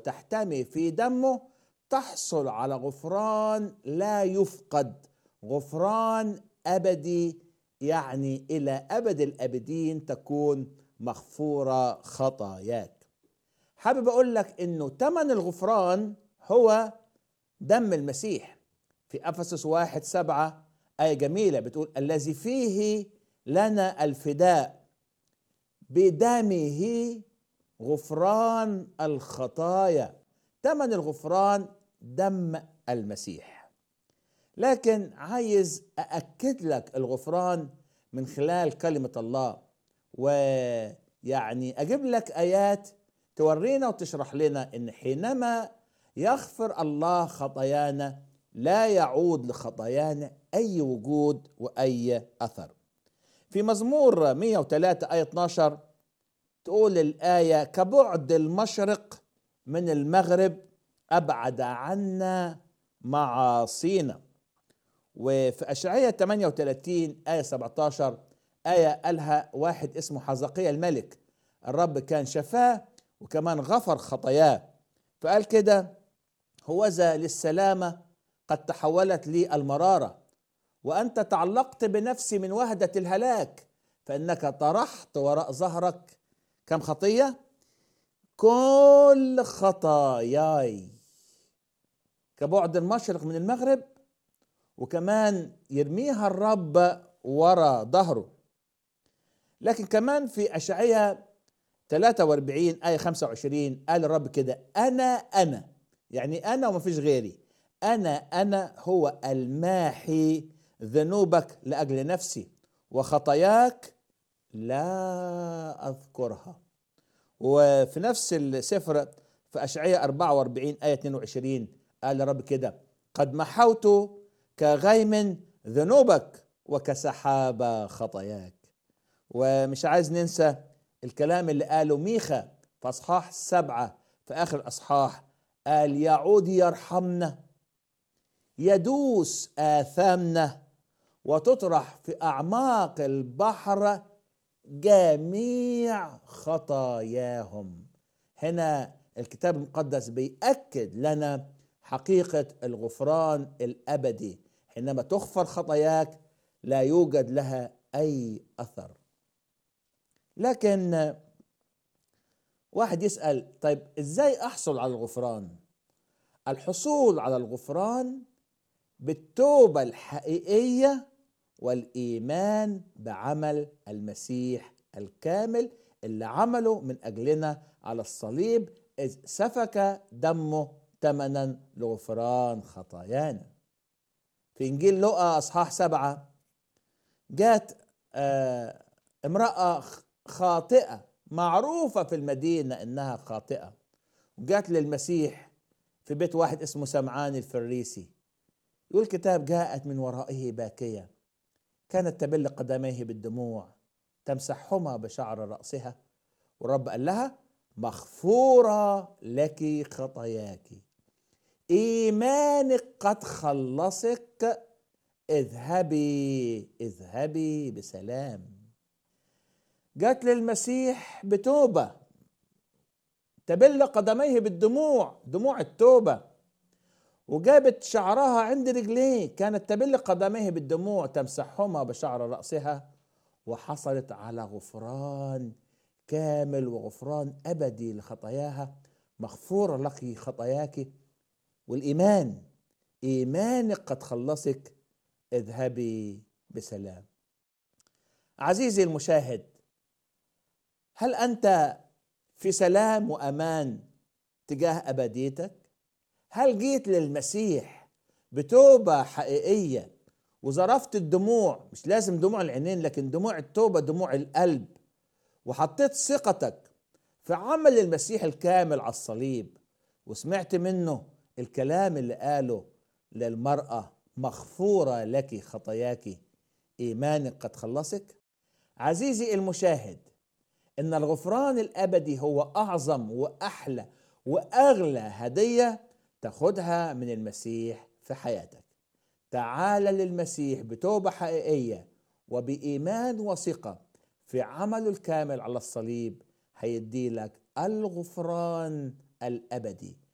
وتحتمي في دمه تحصل على غفران لا يفقد غفران ابدي يعني الى ابد الابدين تكون مغفوره خطاياك حابب اقول لك انه ثمن الغفران هو دم المسيح في افسس واحد سبعه ايه جميله بتقول الذي فيه لنا الفداء بدمه غفران الخطايا ثمن الغفران دم المسيح لكن عايز أأكد لك الغفران من خلال كلمة الله ويعني أجيب لك آيات تورينا وتشرح لنا إن حينما يغفر الله خطايانا لا يعود لخطايانا أي وجود وأي أثر في مزمور 103 آية 12 تقول الآية كبعد المشرق من المغرب أبعد عنا معاصينا وفي أشعية 38 آية 17 آية قالها واحد اسمه حزقية الملك الرب كان شفاه وكمان غفر خطاياه فقال كده هوذا للسلامة قد تحولت لي المرارة وأنت تعلقت بنفسي من وهدة الهلاك فإنك طرحت وراء ظهرك كم خطية كل خطاياي كبعد المشرق من المغرب وكمان يرميها الرب ورا ظهره لكن كمان في أشعية 43 آية 25 قال الرب كده أنا أنا يعني أنا وما فيش غيري أنا أنا هو الماحي ذنوبك لأجل نفسي وخطاياك لا أذكرها وفي نفس السفر في أشعية 44 آية 22 قال الرب كده قد محوت كغيم ذنوبك وكسحاب خطاياك ومش عايز ننسى الكلام اللي قاله ميخا في أصحاح سبعة في آخر الأصحاح قال يعود يرحمنا يدوس آثامنا وتطرح في أعماق البحر جميع خطاياهم هنا الكتاب المقدس بيأكد لنا حقيقة الغفران الأبدي حينما تغفر خطاياك لا يوجد لها أي أثر لكن واحد يسأل طيب إزاي أحصل على الغفران الحصول على الغفران بالتوبة الحقيقية والإيمان بعمل المسيح الكامل اللي عمله من أجلنا على الصليب إذ سفك دمه ثمنا لغفران خطايانا في إنجيل لقى أصحاح سبعة جات آه امرأة خاطئة معروفة في المدينة إنها خاطئة وجات للمسيح في بيت واحد اسمه سمعان الفريسي يقول الكتاب جاءت من ورائه باكية كانت تبل قدميه بالدموع تمسحهما بشعر رأسها والرب قال لها مغفورة لك خطاياك إيمانك قد خلصك اذهبي اذهبي بسلام جات للمسيح بتوبة تبل قدميه بالدموع دموع التوبة وجابت شعرها عند رجليه كانت تبل قدميه بالدموع تمسحهما بشعر رأسها وحصلت على غفران كامل وغفران أبدي لخطاياها مغفورة لك خطاياك والإيمان إيمانك قد خلصك اذهبي بسلام عزيزي المشاهد هل أنت في سلام وأمان تجاه أبديتك؟ هل جيت للمسيح بتوبة حقيقية وظرفت الدموع مش لازم دموع العينين لكن دموع التوبة دموع القلب وحطيت ثقتك في عمل المسيح الكامل على الصليب وسمعت منه الكلام اللي قاله للمرأة مغفورة لك خطاياك إيمانك قد خلصك عزيزي المشاهد إن الغفران الأبدي هو أعظم وأحلى وأغلى هدية تاخدها من المسيح في حياتك تعال للمسيح بتوبة حقيقية وبإيمان وثقة في عمله الكامل على الصليب هيدي لك الغفران الابدي